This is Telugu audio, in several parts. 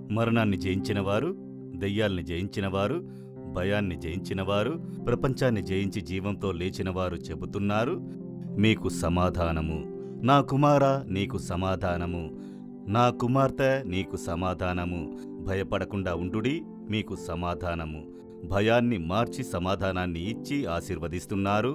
మరణాన్ని జయించినవారు దెయ్యాల్ని జయించినవారు భయాన్ని జయించినవారు ప్రపంచాన్ని జయించి జీవంతో లేచినవారు చెబుతున్నారు మీకు సమాధానము నా కుమార నీకు సమాధానము నా కుమార్తె నీకు సమాధానము భయపడకుండా ఉండుడి మీకు సమాధానము భయాన్ని మార్చి సమాధానాన్ని ఇచ్చి ఆశీర్వదిస్తున్నారు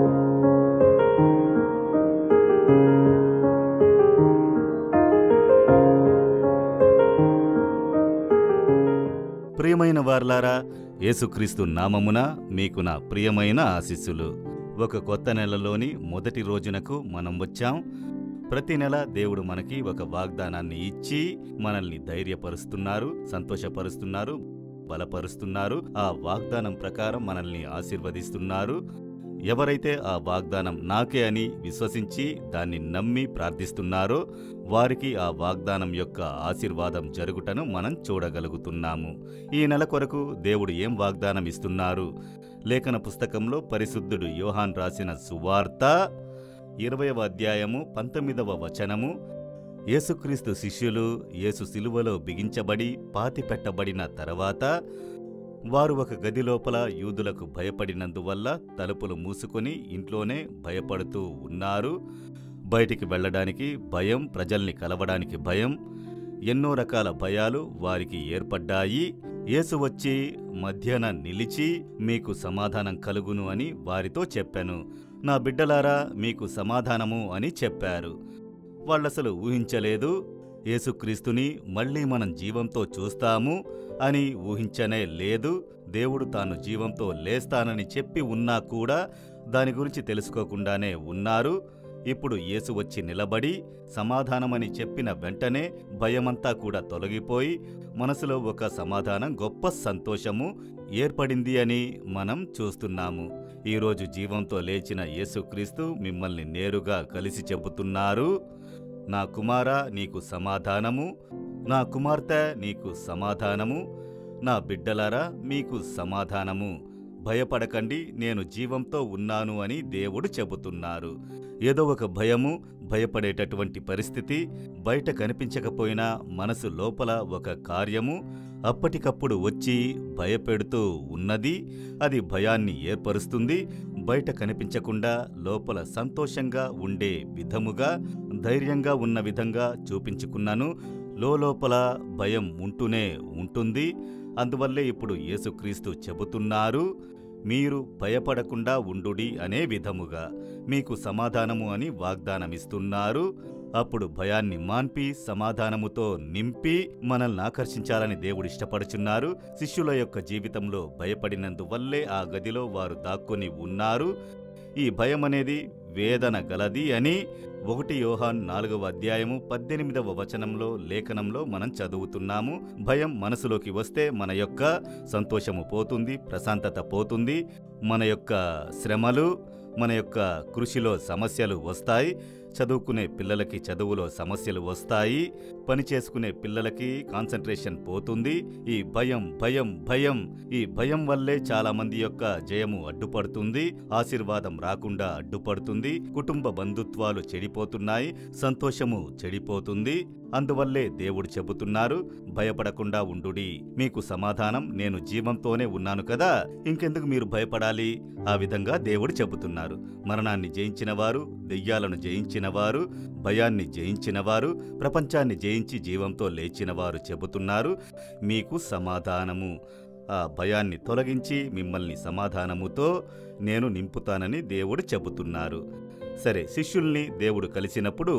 ప్రియమైన వార్లారా యేసుక్రీస్తు నామమున మీకు నా ప్రియమైన ఆశీస్సులు ఒక కొత్త నెలలోని మొదటి రోజునకు మనం వచ్చాం ప్రతి నెల దేవుడు మనకి ఒక వాగ్దానాన్ని ఇచ్చి మనల్ని ధైర్యపరుస్తున్నారు సంతోషపరుస్తున్నారు బలపరుస్తున్నారు ఆ వాగ్దానం ప్రకారం మనల్ని ఆశీర్వదిస్తున్నారు ఎవరైతే ఆ వాగ్దానం నాకే అని విశ్వసించి దాన్ని నమ్మి ప్రార్థిస్తున్నారో వారికి ఆ వాగ్దానం యొక్క ఆశీర్వాదం జరుగుటను మనం చూడగలుగుతున్నాము ఈ నెల కొరకు దేవుడు ఏం వాగ్దానం ఇస్తున్నారు లేఖన పుస్తకంలో పరిశుద్ధుడు యోహాన్ రాసిన సువార్త ఇరవయవ అధ్యాయము పంతొమ్మిదవ వచనము యేసుక్రీస్తు శిష్యులు యేసు సిలువలో బిగించబడి పాతిపెట్టబడిన తర్వాత వారు ఒక గది లోపల యూదులకు భయపడినందువల్ల తలుపులు మూసుకొని ఇంట్లోనే భయపడుతూ ఉన్నారు బయటికి వెళ్ళడానికి భయం ప్రజల్ని కలవడానికి భయం ఎన్నో రకాల భయాలు వారికి ఏర్పడ్డాయి యేసు వచ్చి మధ్యాహ్న నిలిచి మీకు సమాధానం కలుగును అని వారితో చెప్పాను నా బిడ్డలారా మీకు సమాధానము అని చెప్పారు వాళ్ళసలు ఊహించలేదు యేసుక్రీస్తుని మళ్ళీ మనం జీవంతో చూస్తాము అని ఊహించనే లేదు దేవుడు తాను జీవంతో లేస్తానని చెప్పి ఉన్నా కూడా దాని గురించి తెలుసుకోకుండానే ఉన్నారు ఇప్పుడు యేసు వచ్చి నిలబడి సమాధానమని చెప్పిన వెంటనే భయమంతా కూడా తొలగిపోయి మనసులో ఒక సమాధానం గొప్ప సంతోషము ఏర్పడింది అని మనం చూస్తున్నాము ఈరోజు జీవంతో లేచిన యేసుక్రీస్తు మిమ్మల్ని నేరుగా కలిసి చెబుతున్నారు నా కుమార నీకు సమాధానము నా కుమార్తె నీకు సమాధానము నా బిడ్డలారా మీకు సమాధానము భయపడకండి నేను జీవంతో ఉన్నాను అని దేవుడు చెబుతున్నారు ఏదో ఒక భయము భయపడేటటువంటి పరిస్థితి బయట కనిపించకపోయినా మనసు లోపల ఒక కార్యము అప్పటికప్పుడు వచ్చి భయపెడుతూ ఉన్నది అది భయాన్ని ఏర్పరుస్తుంది బయట కనిపించకుండా లోపల సంతోషంగా ఉండే విధముగా ధైర్యంగా ఉన్న విధంగా చూపించుకున్నాను లోపల భయం ఉంటూనే ఉంటుంది అందువల్లే ఇప్పుడు యేసుక్రీస్తు చెబుతున్నారు మీరు భయపడకుండా ఉండుడి అనే విధముగా మీకు సమాధానము అని వాగ్దానమిస్తున్నారు అప్పుడు భయాన్ని మాన్పి సమాధానముతో నింపి మనల్ని ఆకర్షించాలని దేవుడు ఇష్టపడుచున్నారు శిష్యుల యొక్క జీవితంలో భయపడినందువల్లే ఆ గదిలో వారు దాక్కుని ఉన్నారు ఈ భయం అనేది వేదన గలది అని ఒకటి యోహాన్ నాలుగవ అధ్యాయము పద్దెనిమిదవ వచనంలో లేఖనంలో మనం చదువుతున్నాము భయం మనసులోకి వస్తే మన యొక్క సంతోషము పోతుంది ప్రశాంతత పోతుంది మన యొక్క శ్రమలు మన యొక్క కృషిలో సమస్యలు వస్తాయి చదువుకునే పిల్లలకి చదువులో సమస్యలు వస్తాయి పని చేసుకునే పిల్లలకి కాన్సన్ట్రేషన్ పోతుంది ఈ భయం భయం భయం ఈ భయం వల్లే చాలా మంది యొక్క జయము అడ్డుపడుతుంది ఆశీర్వాదం రాకుండా అడ్డుపడుతుంది కుటుంబ బంధుత్వాలు చెడిపోతున్నాయి సంతోషము చెడిపోతుంది అందువల్లే దేవుడు చెబుతున్నారు భయపడకుండా ఉండుడి మీకు సమాధానం నేను జీవంతోనే ఉన్నాను కదా ఇంకెందుకు మీరు భయపడాలి ఆ విధంగా దేవుడు చెబుతున్నారు మరణాన్ని జయించినవారు దెయ్యాలను జయించినవారు భయాన్ని జయించినవారు ప్రపంచాన్ని జయించి జీవంతో లేచినవారు చెబుతున్నారు మీకు సమాధానము ఆ భయాన్ని తొలగించి మిమ్మల్ని సమాధానముతో నేను నింపుతానని దేవుడు చెబుతున్నారు సరే శిష్యుల్ని దేవుడు కలిసినప్పుడు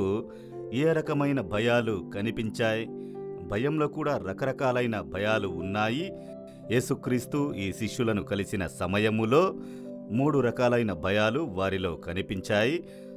ఏ రకమైన భయాలు కనిపించాయి భయంలో కూడా రకరకాలైన భయాలు ఉన్నాయి యేసుక్రీస్తు ఈ శిష్యులను కలిసిన సమయములో మూడు రకాలైన భయాలు వారిలో కనిపించాయి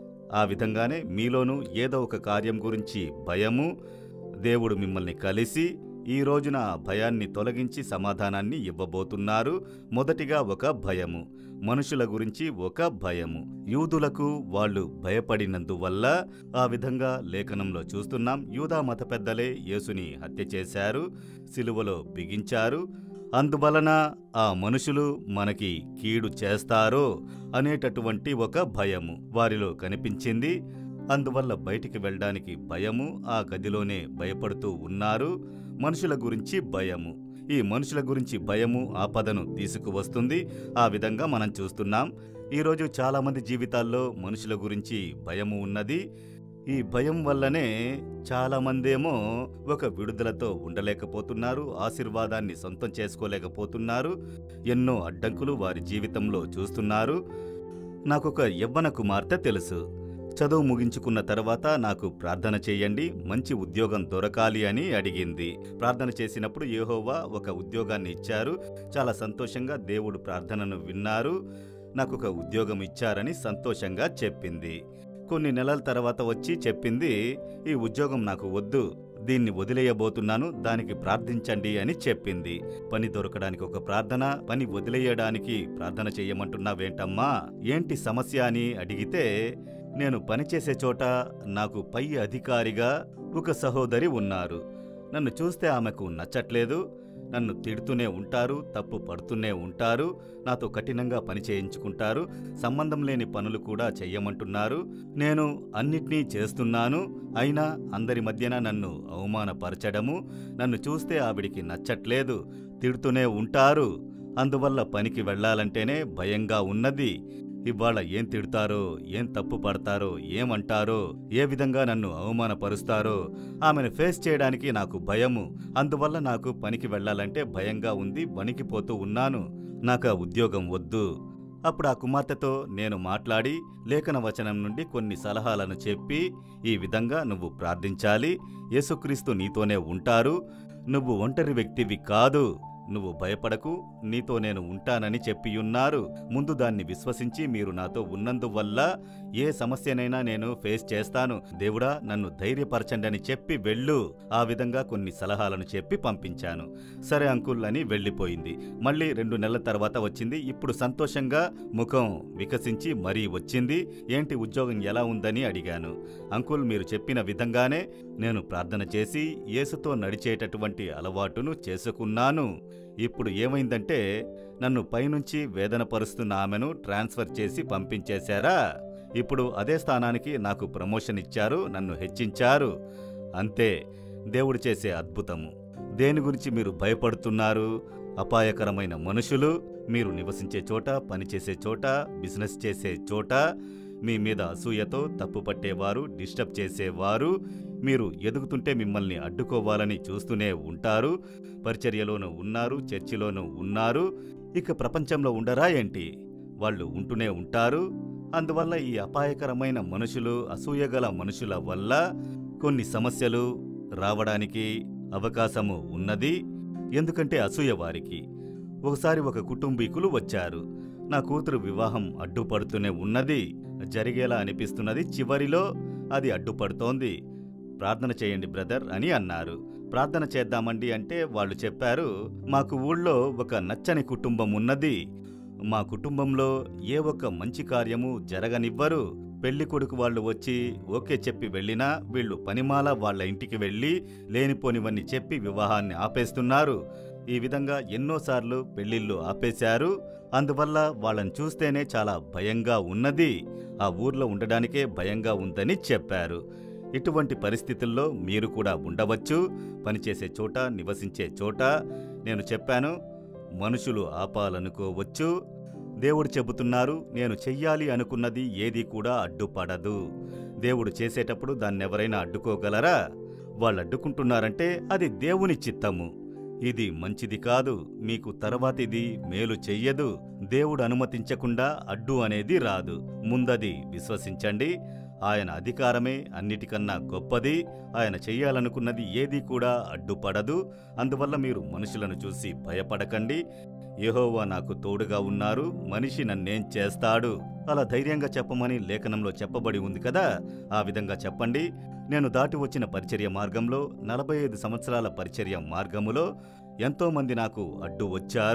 ఆ విధంగానే మీలోనూ ఏదో ఒక కార్యం గురించి భయము దేవుడు మిమ్మల్ని కలిసి ఈ రోజున ఆ భయాన్ని తొలగించి సమాధానాన్ని ఇవ్వబోతున్నారు మొదటిగా ఒక భయము మనుషుల గురించి ఒక భయము యూదులకు వాళ్ళు భయపడినందువల్ల ఆ విధంగా లేఖనంలో చూస్తున్నాం యూదా మత పెద్దలే యేసుని హత్య చేశారు సిలువలో బిగించారు అందువలన ఆ మనుషులు మనకి కీడు చేస్తారో అనేటటువంటి ఒక భయము వారిలో కనిపించింది అందువల్ల బయటికి వెళ్ళడానికి భయము ఆ గదిలోనే భయపడుతూ ఉన్నారు మనుషుల గురించి భయము ఈ మనుషుల గురించి భయము ఆపదను తీసుకువస్తుంది ఆ విధంగా మనం చూస్తున్నాం ఈరోజు చాలామంది జీవితాల్లో మనుషుల గురించి భయము ఉన్నది ఈ భయం వల్లనే చాలామందేమో ఒక విడుదలతో ఉండలేకపోతున్నారు ఆశీర్వాదాన్ని సొంతం చేసుకోలేకపోతున్నారు ఎన్నో అడ్డంకులు వారి జీవితంలో చూస్తున్నారు నాకొక యవ్వన కుమార్తె తెలుసు చదువు ముగించుకున్న తర్వాత నాకు ప్రార్థన చేయండి మంచి ఉద్యోగం దొరకాలి అని అడిగింది ప్రార్థన చేసినప్పుడు యెహోవా ఒక ఉద్యోగాన్ని ఇచ్చారు చాలా సంతోషంగా దేవుడు ప్రార్థనను విన్నారు నాకు ఒక ఉద్యోగం ఇచ్చారని సంతోషంగా చెప్పింది కొన్ని నెలల తర్వాత వచ్చి చెప్పింది ఈ ఉద్యోగం నాకు వద్దు దీన్ని వదిలేయబోతున్నాను దానికి ప్రార్థించండి అని చెప్పింది పని దొరకడానికి ఒక ప్రార్థన పని వదిలేయడానికి ప్రార్థన చెయ్యమంటున్నావేంటమ్మా ఏంటి సమస్య అని అడిగితే నేను పనిచేసే చోట నాకు పై అధికారిగా ఒక సహోదరి ఉన్నారు నన్ను చూస్తే ఆమెకు నచ్చట్లేదు నన్ను తిడుతూనే ఉంటారు తప్పు పడుతూనే ఉంటారు నాతో కఠినంగా పని చేయించుకుంటారు సంబంధం లేని పనులు కూడా చెయ్యమంటున్నారు నేను అన్నిటినీ చేస్తున్నాను అయినా అందరి మధ్యన నన్ను అవమానపరచడము నన్ను చూస్తే ఆవిడికి నచ్చట్లేదు తిడుతూనే ఉంటారు అందువల్ల పనికి వెళ్ళాలంటేనే భయంగా ఉన్నది ఇవాళ ఏం తిడతారో ఏం తప్పు పడతారో ఏమంటారో ఏ విధంగా నన్ను అవమానపరుస్తారో ఆమెను ఫేస్ చేయడానికి నాకు భయము అందువల్ల నాకు పనికి వెళ్ళాలంటే భయంగా ఉంది వణికిపోతూ ఉన్నాను నాకు ఆ ఉద్యోగం వద్దు అప్పుడు ఆ కుమార్తెతో నేను మాట్లాడి లేఖన వచనం నుండి కొన్ని సలహాలను చెప్పి ఈ విధంగా నువ్వు ప్రార్థించాలి యేసుక్రీస్తు నీతోనే ఉంటారు నువ్వు ఒంటరి వ్యక్తివి కాదు నువ్వు భయపడకు నీతో నేను ఉంటానని చెప్పియున్నారు ముందు దాన్ని విశ్వసించి మీరు నాతో ఉన్నందువల్ల ఏ సమస్యనైనా నేను ఫేస్ చేస్తాను దేవుడా నన్ను ధైర్యపరచండి అని చెప్పి వెళ్ళు ఆ విధంగా కొన్ని సలహాలను చెప్పి పంపించాను సరే అంకుల్ అని వెళ్ళిపోయింది మళ్ళీ రెండు నెలల తర్వాత వచ్చింది ఇప్పుడు సంతోషంగా ముఖం వికసించి మరీ వచ్చింది ఏంటి ఉద్యోగం ఎలా ఉందని అడిగాను అంకుల్ మీరు చెప్పిన విధంగానే నేను ప్రార్థన చేసి యేసుతో నడిచేటటువంటి అలవాటును చేసుకున్నాను ఇప్పుడు ఏమైందంటే నన్ను పైనుంచి వేదన పరుస్తున్న ఆమెను ట్రాన్స్ఫర్ చేసి పంపించేశారా ఇప్పుడు అదే స్థానానికి నాకు ప్రమోషన్ ఇచ్చారు నన్ను హెచ్చించారు అంతే దేవుడు చేసే అద్భుతము దేని గురించి మీరు భయపడుతున్నారు అపాయకరమైన మనుషులు మీరు నివసించే చోట పనిచేసే చోట బిజినెస్ చేసే చోట మీ మీద అసూయతో తప్పు పట్టేవారు డిస్టర్బ్ చేసేవారు మీరు ఎదుగుతుంటే మిమ్మల్ని అడ్డుకోవాలని చూస్తూనే ఉంటారు పరిచర్యలోనూ ఉన్నారు చర్చిలోనూ ఉన్నారు ఇక ప్రపంచంలో ఉండరా ఏంటి వాళ్ళు ఉంటూనే ఉంటారు అందువల్ల ఈ అపాయకరమైన మనుషులు అసూయగల మనుషుల వల్ల కొన్ని సమస్యలు రావడానికి అవకాశము ఉన్నది ఎందుకంటే అసూయ వారికి ఒకసారి ఒక కుటుంబీకులు వచ్చారు నా కూతురు వివాహం అడ్డుపడుతూనే ఉన్నది జరిగేలా అనిపిస్తున్నది చివరిలో అది అడ్డుపడుతోంది ప్రార్థన చేయండి బ్రదర్ అని అన్నారు ప్రార్థన చేద్దామండి అంటే వాళ్ళు చెప్పారు మాకు ఊళ్ళో ఒక నచ్చని కుటుంబం ఉన్నది మా కుటుంబంలో ఏ ఒక్క మంచి కార్యము జరగనివ్వరు పెళ్లి కొడుకు వాళ్ళు వచ్చి ఓకే చెప్పి వెళ్ళినా వీళ్ళు పనిమాల వాళ్ళ ఇంటికి వెళ్ళి లేనిపోనివన్నీ చెప్పి వివాహాన్ని ఆపేస్తున్నారు ఈ విధంగా ఎన్నోసార్లు పెళ్లిళ్ళు ఆపేశారు అందువల్ల వాళ్ళని చూస్తేనే చాలా భయంగా ఉన్నది ఆ ఊర్లో ఉండడానికే భయంగా ఉందని చెప్పారు ఇటువంటి పరిస్థితుల్లో మీరు కూడా ఉండవచ్చు పనిచేసే చోట నివసించే చోట నేను చెప్పాను మనుషులు ఆపాలనుకోవచ్చు దేవుడు చెబుతున్నారు నేను చెయ్యాలి అనుకున్నది ఏది కూడా అడ్డుపడదు దేవుడు చేసేటప్పుడు దాన్నెవరైనా అడ్డుకోగలరా వాళ్ళు అడ్డుకుంటున్నారంటే అది దేవుని చిత్తము ఇది మంచిది కాదు మీకు తర్వాతిది మేలు చెయ్యదు దేవుడు అనుమతించకుండా అడ్డు అనేది రాదు ముందది విశ్వసించండి ఆయన అధికారమే అన్నిటికన్నా గొప్పది ఆయన చెయ్యాలనుకున్నది ఏది కూడా అడ్డుపడదు అందువల్ల మీరు మనుషులను చూసి భయపడకండి యెహోవా నాకు తోడుగా ఉన్నారు మనిషి నన్నేం చేస్తాడు అలా ధైర్యంగా చెప్పమని లేఖనంలో చెప్పబడి ఉంది కదా ఆ విధంగా చెప్పండి నేను దాటి వచ్చిన పరిచర్య మార్గంలో నలభై ఐదు సంవత్సరాల పరిచర్య మార్గములో ఎంతోమంది నాకు అడ్డు వచ్చారు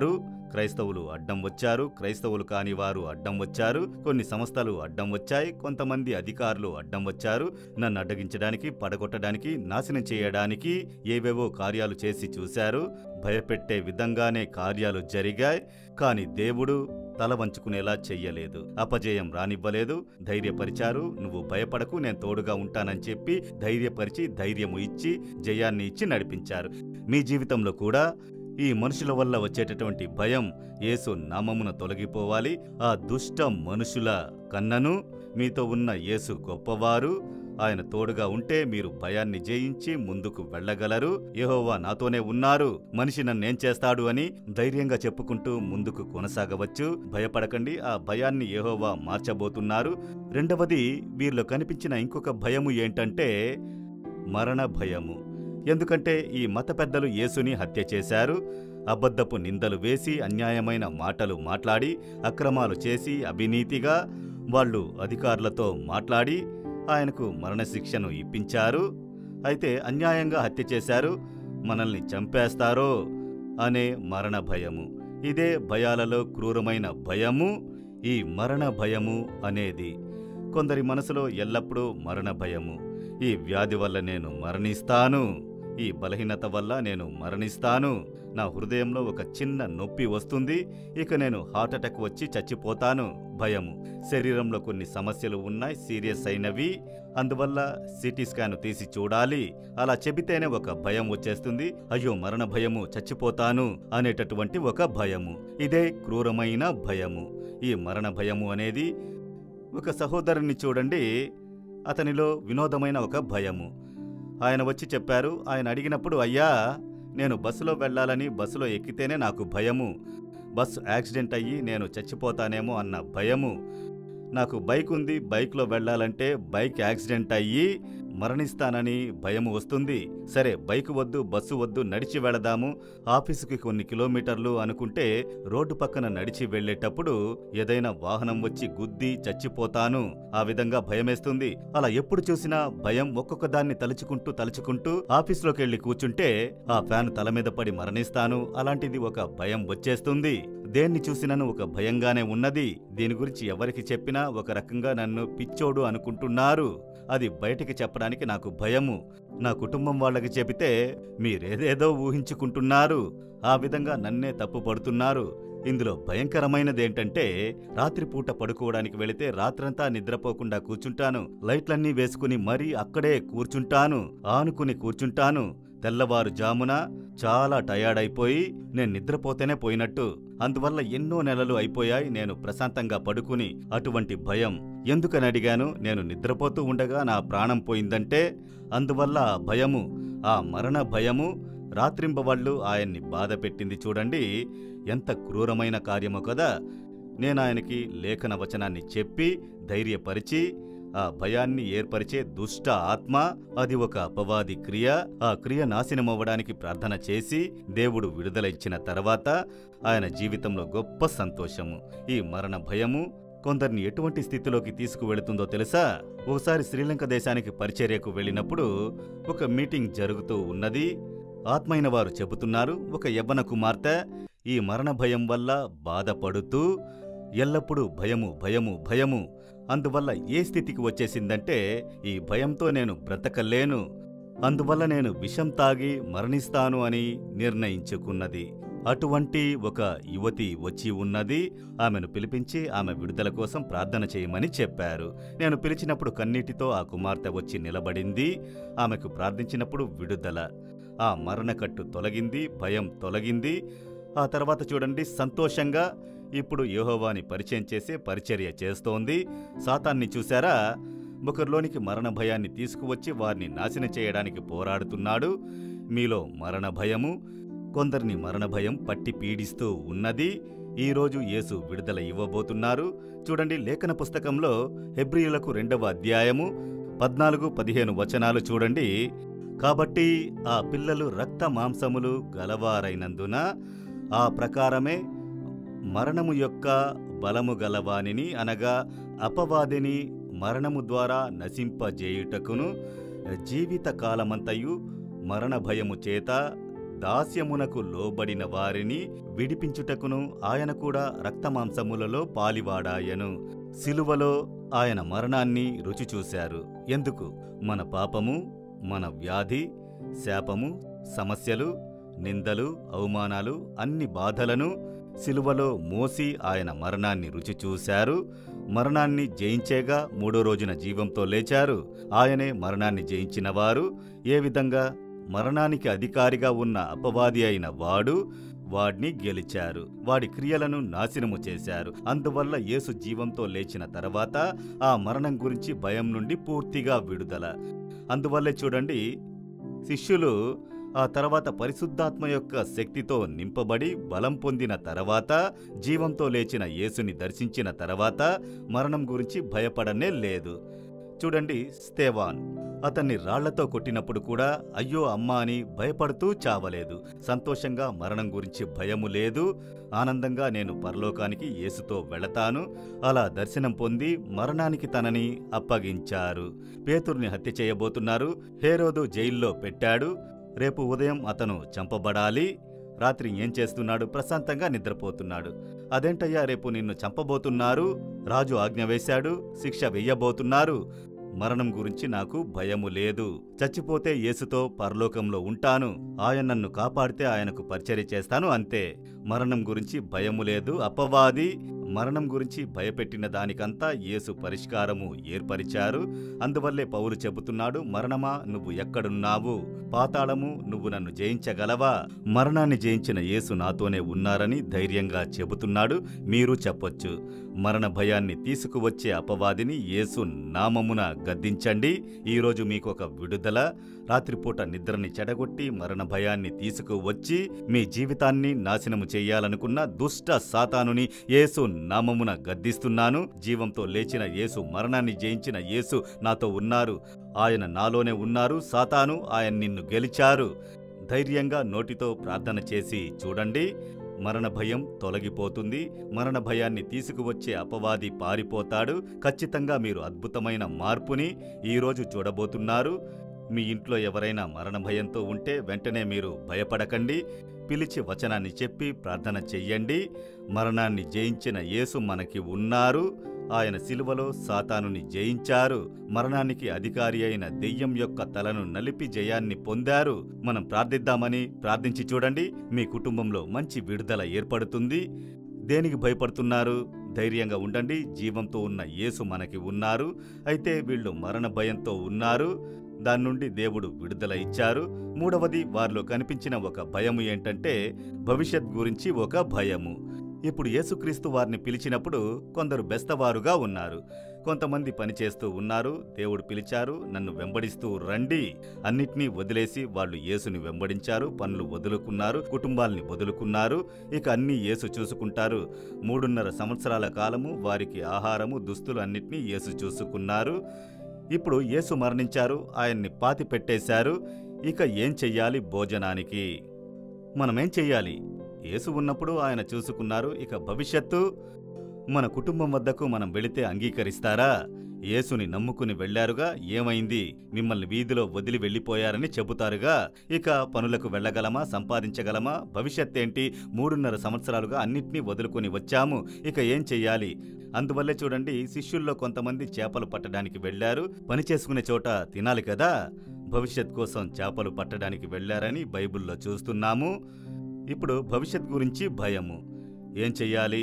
క్రైస్తవులు అడ్డం వచ్చారు క్రైస్తవులు కాని వారు అడ్డం వచ్చారు కొన్ని సంస్థలు అడ్డం వచ్చాయి కొంతమంది అధికారులు అడ్డం వచ్చారు నన్ను అడ్డగించడానికి పడగొట్టడానికి నాశనం చేయడానికి ఏవేవో కార్యాలు చేసి చూశారు భయపెట్టే విధంగానే కార్యాలు జరిగాయి కాని దేవుడు తల వంచుకునేలా చెయ్యలేదు అపజయం రానివ్వలేదు ధైర్యపరిచారు నువ్వు భయపడకు నేను తోడుగా ఉంటానని చెప్పి ధైర్యపరిచి ధైర్యము ఇచ్చి జయాన్ని ఇచ్చి నడిపించారు మీ జీవితంలో కూడా ఈ మనుషుల వల్ల వచ్చేటటువంటి భయం యేసు నామమున తొలగిపోవాలి ఆ దుష్ట మనుషుల కన్నను మీతో ఉన్న యేసు గొప్పవారు ఆయన తోడుగా ఉంటే మీరు భయాన్ని జయించి ముందుకు వెళ్ళగలరు యెహోవా నాతోనే ఉన్నారు మనిషి నన్నేం చేస్తాడు అని ధైర్యంగా చెప్పుకుంటూ ముందుకు కొనసాగవచ్చు భయపడకండి ఆ భయాన్ని యెహోవా మార్చబోతున్నారు రెండవది వీరిలో కనిపించిన ఇంకొక భయము ఏంటంటే మరణ భయము ఎందుకంటే ఈ మత పెద్దలు యేసుని హత్య చేశారు అబద్ధపు నిందలు వేసి అన్యాయమైన మాటలు మాట్లాడి అక్రమాలు చేసి అవినీతిగా వాళ్ళు అధికారులతో మాట్లాడి ఆయనకు మరణశిక్షను ఇప్పించారు అయితే అన్యాయంగా హత్య చేశారు మనల్ని చంపేస్తారో అనే మరణ భయము ఇదే భయాలలో క్రూరమైన భయము ఈ మరణ భయము అనేది కొందరి మనసులో ఎల్లప్పుడూ మరణ భయము ఈ వ్యాధి వల్ల నేను మరణిస్తాను ఈ బలహీనత వల్ల నేను మరణిస్తాను నా హృదయంలో ఒక చిన్న నొప్పి వస్తుంది ఇక నేను హార్ట్ అటాక్ వచ్చి చచ్చిపోతాను భయము శరీరంలో కొన్ని సమస్యలు ఉన్నాయి సీరియస్ అయినవి అందువల్ల సిటీ స్కాన్ తీసి చూడాలి అలా చెబితేనే ఒక భయం వచ్చేస్తుంది అయ్యో మరణ భయము చచ్చిపోతాను అనేటటువంటి ఒక భయము ఇదే క్రూరమైన భయము ఈ మరణ భయము అనేది ఒక సహోదరుని చూడండి అతనిలో వినోదమైన ఒక భయము ఆయన వచ్చి చెప్పారు ఆయన అడిగినప్పుడు అయ్యా నేను బస్సులో వెళ్ళాలని బస్సులో ఎక్కితేనే నాకు భయము బస్సు యాక్సిడెంట్ అయ్యి నేను చచ్చిపోతానేమో అన్న భయము నాకు బైక్ ఉంది బైక్లో వెళ్ళాలంటే బైక్ యాక్సిడెంట్ అయ్యి మరణిస్తానని భయం వస్తుంది సరే బైక్ వద్దు బస్సు వద్దు నడిచి వెళదాము ఆఫీసుకి కొన్ని కిలోమీటర్లు అనుకుంటే రోడ్డు పక్కన నడిచి వెళ్ళేటప్పుడు ఏదైనా వాహనం వచ్చి గుద్ది చచ్చిపోతాను ఆ విధంగా భయమేస్తుంది అలా ఎప్పుడు చూసినా భయం ఒక్కొక్క దాన్ని తలుచుకుంటూ తలుచుకుంటూ ఆఫీసులోకి వెళ్లి కూర్చుంటే ఆ ఫ్యాన్ తల మీద పడి మరణిస్తాను అలాంటిది ఒక భయం వచ్చేస్తుంది దేన్ని చూసినను ఒక భయంగానే ఉన్నది దీని గురించి ఎవరికి చెప్పినా ఒక రకంగా నన్ను పిచ్చోడు అనుకుంటున్నారు అది బయటికి చెప్పడానికి నాకు భయము నా కుటుంబం వాళ్ళకి చెబితే మీరేదేదో ఊహించుకుంటున్నారు ఆ విధంగా నన్నే తప్పు పడుతున్నారు ఇందులో భయంకరమైనదేంటంటే రాత్రిపూట పడుకోవడానికి వెళితే రాత్రంతా నిద్రపోకుండా కూర్చుంటాను లైట్లన్నీ వేసుకుని మరీ అక్కడే కూర్చుంటాను ఆనుకుని కూర్చుంటాను తెల్లవారుజామున చాలా టయర్డ్ అయిపోయి నేను నిద్రపోతేనే పోయినట్టు అందువల్ల ఎన్నో నెలలు అయిపోయాయి నేను ప్రశాంతంగా పడుకుని అటువంటి భయం ఎందుకని అడిగాను నేను నిద్రపోతూ ఉండగా నా ప్రాణం పోయిందంటే అందువల్ల ఆ భయము ఆ మరణ భయము రాత్రింబవళ్ళు ఆయన్ని బాధ పెట్టింది చూడండి ఎంత క్రూరమైన కార్యమో కదా నేను ఆయనకి లేఖన వచనాన్ని చెప్పి ధైర్యపరిచి ఆ భయాన్ని ఏర్పరిచే దుష్ట ఆత్మ అది ఒక అపవాది క్రియ ఆ క్రియ నాశనమవ్వడానికి ప్రార్థన చేసి దేవుడు విడుదల ఇచ్చిన తర్వాత ఆయన జీవితంలో గొప్ప సంతోషము ఈ మరణ భయము కొందరిని ఎటువంటి స్థితిలోకి తీసుకువెళుతుందో తెలుసా ఓసారి శ్రీలంక దేశానికి పరిచర్యకు వెళ్ళినప్పుడు ఒక మీటింగ్ జరుగుతూ ఉన్నది ఆత్మైన వారు చెబుతున్నారు ఒక యవ్వన కుమార్తె ఈ మరణ భయం వల్ల బాధపడుతూ ఎల్లప్పుడూ భయము భయము భయము అందువల్ల ఏ స్థితికి వచ్చేసిందంటే ఈ భయంతో నేను బ్రతకలేను అందువల్ల నేను విషం తాగి మరణిస్తాను అని నిర్ణయించుకున్నది అటువంటి ఒక యువతి వచ్చి ఉన్నది ఆమెను పిలిపించి ఆమె విడుదల కోసం ప్రార్థన చేయమని చెప్పారు నేను పిలిచినప్పుడు కన్నీటితో ఆ కుమార్తె వచ్చి నిలబడింది ఆమెకు ప్రార్థించినప్పుడు విడుదల ఆ మరణకట్టు తొలగింది భయం తొలగింది ఆ తర్వాత చూడండి సంతోషంగా ఇప్పుడు యెహోవాని పరిచయం చేసే పరిచర్య చేస్తోంది సాతాన్ని చూశారా ఒకరిలోనికి మరణ భయాన్ని తీసుకువచ్చి వారిని నాశనం చేయడానికి పోరాడుతున్నాడు మీలో మరణ భయము కొందరిని మరణ భయం పట్టి పీడిస్తూ ఉన్నది ఈరోజు యేసు విడుదల ఇవ్వబోతున్నారు చూడండి లేఖన పుస్తకంలో హెబ్రియులకు రెండవ అధ్యాయము పద్నాలుగు పదిహేను వచనాలు చూడండి కాబట్టి ఆ పిల్లలు రక్త మాంసములు గలవారైనందున ఆ ప్రకారమే మరణము యొక్క బలము గలవానిని అనగా అపవాదిని మరణము ద్వారా నశింపజేయుటకును జీవిత కాలమంతయు మరణ భయము చేత దాస్యమునకు లోబడిన వారిని విడిపించుటకును ఆయన కూడా రక్తమాంసములలో పాలివాడాయను సిలువలో ఆయన మరణాన్ని రుచి చూశారు ఎందుకు మన పాపము మన వ్యాధి శాపము సమస్యలు నిందలు అవమానాలు అన్ని బాధలను సిలువలో మోసి ఆయన మరణాన్ని రుచి చూశారు మరణాన్ని జయించేగా మూడో రోజున జీవంతో లేచారు ఆయనే మరణాన్ని జయించినవారు ఏ విధంగా మరణానికి అధికారిగా ఉన్న అపవాది అయిన వాడు వాడిని గెలిచారు వాడి క్రియలను నాశనము చేశారు అందువల్ల యేసు జీవంతో లేచిన తర్వాత ఆ మరణం గురించి భయం నుండి పూర్తిగా విడుదల అందువల్లే చూడండి శిష్యులు ఆ తర్వాత పరిశుద్ధాత్మ యొక్క శక్తితో నింపబడి బలం పొందిన తర్వాత జీవంతో లేచిన యేసుని దర్శించిన తర్వాత మరణం గురించి భయపడనే లేదు చూడండి స్తేవాన్ అతన్ని రాళ్లతో కొట్టినప్పుడు కూడా అయ్యో అమ్మా అని భయపడుతూ చావలేదు సంతోషంగా మరణం గురించి భయము లేదు ఆనందంగా నేను పరలోకానికి యేసుతో వెళతాను అలా దర్శనం పొంది మరణానికి తనని అప్పగించారు పేతుర్ని హత్య చేయబోతున్నారు హేరోదు జైల్లో పెట్టాడు రేపు ఉదయం అతను చంపబడాలి రాత్రి ఏం చేస్తున్నాడు ప్రశాంతంగా నిద్రపోతున్నాడు అదేంటయ్యా రేపు నిన్ను చంపబోతున్నారు రాజు ఆజ్ఞ వేశాడు శిక్ష వెయ్యబోతున్నారు మరణం గురించి నాకు భయము లేదు చచ్చిపోతే యేసుతో పరలోకంలో ఉంటాను ఆయన నన్ను కాపాడితే ఆయనకు పరిచర్య చేస్తాను అంతే మరణం గురించి భయము లేదు అపవాది మరణం గురించి భయపెట్టిన దానికంతా యేసు పరిష్కారము ఏర్పరిచారు అందువల్లే పౌలు చెబుతున్నాడు మరణమా నువ్వు ఎక్కడున్నావు పాతాళము నువ్వు నన్ను జయించగలవా మరణాన్ని జయించిన యేసు నాతోనే ఉన్నారని ధైర్యంగా చెబుతున్నాడు మీరు చెప్పొచ్చు మరణ భయాన్ని తీసుకువచ్చే అపవాదిని యేసు నామమున గద్దించండి ఈరోజు మీకు ఒక విడుదల రాత్రిపూట నిద్రని చెడగొట్టి మరణ భయాన్ని తీసుకువచ్చి మీ జీవితాన్ని నాశనము చేయాలనుకున్న దుష్ట సాతానుని యేసు నామమున గద్దిస్తున్నాను జీవంతో లేచిన యేసు మరణాన్ని జయించిన యేసు నాతో ఉన్నారు ఆయన నాలోనే ఉన్నారు సాతాను ఆయన నిన్ను గెలిచారు ధైర్యంగా నోటితో ప్రార్థన చేసి చూడండి మరణ భయం తొలగిపోతుంది మరణ భయాన్ని తీసుకువచ్చే అపవాది పారిపోతాడు ఖచ్చితంగా మీరు అద్భుతమైన మార్పుని ఈరోజు చూడబోతున్నారు మీ ఇంట్లో ఎవరైనా మరణ భయంతో ఉంటే వెంటనే మీరు భయపడకండి పిలిచి వచనాన్ని చెప్పి ప్రార్థన చెయ్యండి మరణాన్ని జయించిన యేసు మనకి ఉన్నారు ఆయన సిలువలో సాతానుని జయించారు మరణానికి అధికారి అయిన దెయ్యం యొక్క తలను నలిపి జయాన్ని పొందారు మనం ప్రార్థిద్దామని ప్రార్థించి చూడండి మీ కుటుంబంలో మంచి విడుదల ఏర్పడుతుంది దేనికి భయపడుతున్నారు ధైర్యంగా ఉండండి జీవంతో ఉన్న యేసు మనకి ఉన్నారు అయితే వీళ్ళు మరణ భయంతో ఉన్నారు దాని నుండి దేవుడు విడుదల ఇచ్చారు మూడవది వారిలో కనిపించిన ఒక భయము ఏంటంటే భవిష్యత్ గురించి ఒక భయము ఇప్పుడు యేసుక్రీస్తు వారిని పిలిచినప్పుడు కొందరు బెస్తవారుగా ఉన్నారు కొంతమంది పనిచేస్తూ ఉన్నారు దేవుడు పిలిచారు నన్ను వెంబడిస్తూ రండి అన్నిటినీ వదిలేసి వాళ్ళు యేసుని వెంబడించారు పనులు వదులుకున్నారు కుటుంబాల్ని వదులుకున్నారు ఇక అన్నీ యేసు చూసుకుంటారు మూడున్నర సంవత్సరాల కాలము వారికి ఆహారము దుస్తులు అన్నిటినీ యేసు చూసుకున్నారు ఇప్పుడు యేసు మరణించారు ఆయన్ని పాతి పెట్టేశారు ఇక ఏం చెయ్యాలి భోజనానికి మనమేం చెయ్యాలి యేసు ఉన్నప్పుడు ఆయన చూసుకున్నారు ఇక భవిష్యత్తు మన కుటుంబం వద్దకు మనం వెళితే అంగీకరిస్తారా యేసుని నమ్ముకుని వెళ్లారుగా ఏమైంది మిమ్మల్ని వీధిలో వదిలి వెళ్ళిపోయారని చెబుతారుగా ఇక పనులకు వెళ్ళగలమా సంపాదించగలమా భవిష్యత్ ఏంటి మూడున్నర సంవత్సరాలుగా అన్నిటినీ వదులుకొని వచ్చాము ఇక ఏం చెయ్యాలి అందువల్లే చూడండి శిష్యుల్లో కొంతమంది చేపలు పట్టడానికి వెళ్లారు పని చేసుకునే చోట తినాలి కదా భవిష్యత్ కోసం చేపలు పట్టడానికి వెళ్లారని బైబిల్లో చూస్తున్నాము ఇప్పుడు భవిష్యత్ గురించి భయము ఏం చెయ్యాలి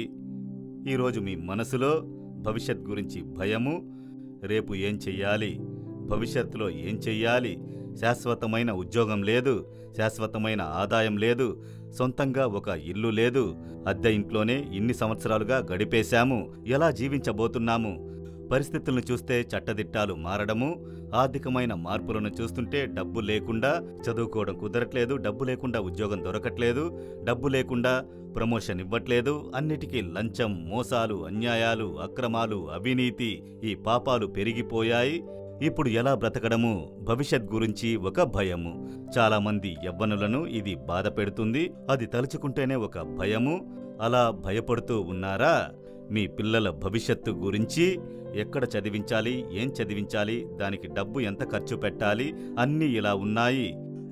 ఈరోజు మీ మనసులో భవిష్యత్ గురించి భయము రేపు ఏం చెయ్యాలి భవిష్యత్తులో ఏం చెయ్యాలి శాశ్వతమైన ఉద్యోగం లేదు శాశ్వతమైన ఆదాయం లేదు సొంతంగా ఒక ఇల్లు లేదు అద్దె ఇంట్లోనే ఇన్ని సంవత్సరాలుగా గడిపేశాము ఎలా జీవించబోతున్నాము పరిస్థితులను చూస్తే చట్టదిట్టాలు మారడము ఆర్థికమైన మార్పులను చూస్తుంటే డబ్బు లేకుండా చదువుకోవడం కుదరట్లేదు డబ్బు లేకుండా ఉద్యోగం దొరకట్లేదు డబ్బు లేకుండా ప్రమోషన్ ఇవ్వట్లేదు అన్నిటికీ లంచం మోసాలు అన్యాయాలు అక్రమాలు అవినీతి ఈ పాపాలు పెరిగిపోయాయి ఇప్పుడు ఎలా బ్రతకడము భవిష్యత్ గురించి ఒక భయము చాలామంది యవ్వనులను ఇది బాధ పెడుతుంది అది తలుచుకుంటేనే ఒక భయము అలా భయపడుతూ ఉన్నారా మీ పిల్లల భవిష్యత్తు గురించి ఎక్కడ చదివించాలి ఏం చదివించాలి దానికి డబ్బు ఎంత ఖర్చు పెట్టాలి అన్నీ ఇలా ఉన్నాయి